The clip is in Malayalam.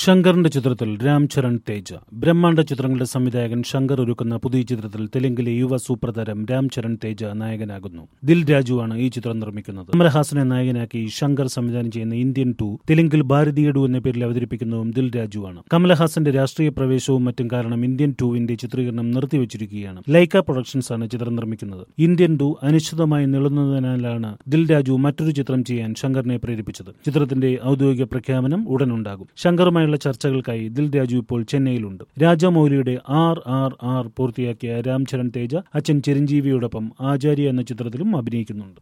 ശങ്കറിന്റെ ചിത്രത്തിൽ രാം ചരൺ തേജ ബ്രഹ്മാണ്ഡ ചിത്രങ്ങളുടെ സംവിധായകൻ ശങ്കർ ഒരുക്കുന്ന പുതിയ ചിത്രത്തിൽ തെലുങ്കിലെ യുവ സൂപ്പർ താരം രാം ചരൺ തേജ നായകനാകുന്നു ദിൽ രാജുവാണ് ഈ ചിത്രം നിർമ്മിക്കുന്നത് കമലഹാസനെ നായകനാക്കി ശങ്കർ സംവിധാനം ചെയ്യുന്ന ഇന്ത്യൻ ടു തെലുങ്കിൽ ഭാരതീയ ടു എന്ന പേരിൽ അവതരിപ്പിക്കുന്നതും ദിൽ രാജുവാണ് കമലഹാസന്റെ രാഷ്ട്രീയ പ്രവേശവും മറ്റും കാരണം ഇന്ത്യൻ ടുവിന്റെ ചിത്രീകരണം നിർത്തിവച്ചിരിക്കുകയാണ് ലൈക്ക പ്രൊഡക്ഷൻസ് ആണ് ചിത്രം നിർമ്മിക്കുന്നത് ഇന്ത്യൻ ടു അനിശ്ചിതമായി നീളുന്നതിനാലാണ് ദിൽ രാജു മറ്റൊരു ചിത്രം ചെയ്യാൻ ശങ്കറിനെ പ്രേരിപ്പിച്ചത് ചിത്രത്തിന്റെ ഔദ്യോഗിക പ്രഖ്യാപനം ഉടനുണ്ടാകും ശങ്കറുമായുള്ള ചർച്ചകൾക്കായി ദിൽ രാജു ഇപ്പോൾ ചെന്നൈയിലുണ്ട് രാജമൗലിയുടെ ആർ ആർ ആർ പൂർത്തിയാക്കിയ രാംചരൺ തേജ അച്ഛൻ ചിരഞ്ജീവിയോടൊപ്പം ആചാര്യ എന്ന ചിത്രത്തിലും അഭിനയിക്കുന്നുണ്ട്